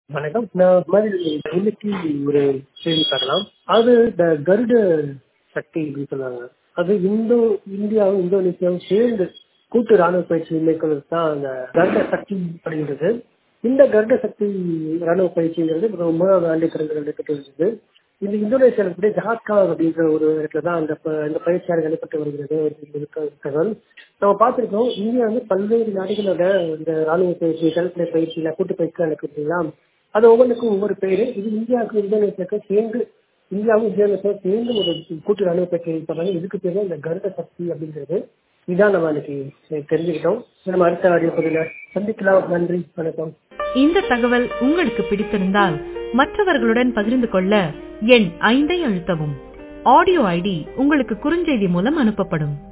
வணக்கம் நான் மாதிரி இன்னைக்கு ஒரு செய்தி பார்க்கலாம் அது இந்த கருட சக்தி அப்படின்னு சொன்னாங்க அது இந்தோ இந்தியாவும் இந்தோனேசியாவும் சேர்ந்து கூட்டு ராணுவ பயிற்சி மேற்கொள்வது தான் அந்த கருட சக்தி அப்படிங்கிறது இந்த கருட சக்தி ராணுவ பயிற்சிங்கிறது இப்போ ஒன்பதாவது ஆண்டு கடந்த நடைபெற்று வருகிறது இந்த இந்தோனேசியாவில் இருக்கக்கூடிய ஜகாத்கா அப்படின்ற ஒரு இடத்துல தான் அந்த ப- இந்த பயிற்சியாக நடைபெற்று வருகிறது ஒரு தகவல் நம்ம பார்த்திருக்கோம் இந்தியா வந்து பல்வேறு நாடுகளோட இந்த ராணுவ பயிற்சி கல்பனை பயிற்சியில கூட்டு பயிற்சி நடக்குதுங்களா அது ஒவ்வொன்றுக்கும் ஒவ்வொரு பேரு இது இந்தியாவுக்கு இந்தோனேசியாவுக்கு சேர்ந்து இந்தியாவும் இந்தோனேசியாவும் சேர்ந்து ஒரு கூட்டு ராணுவ பயிற்சி பண்ணாங்க இதுக்கு பேரு இந்த கருட சக்தி அப்படிங்கிறது இதான் நம்ம இன்னைக்கு தெரிஞ்சுக்கிட்டோம் நம்ம அடுத்த ஆடியோ பதில சந்திக்கலாம் நன்றி வணக்கம் இந்த தகவல் உங்களுக்கு பிடித்திருந்தால் மற்றவர்களுடன் பகிர்ந்து கொள்ள எண் ஐந்தை அழுத்தவும் ஆடியோ ஐடி உங்களுக்கு குறுஞ்செய்தி மூலம் அனுப்பப்படும்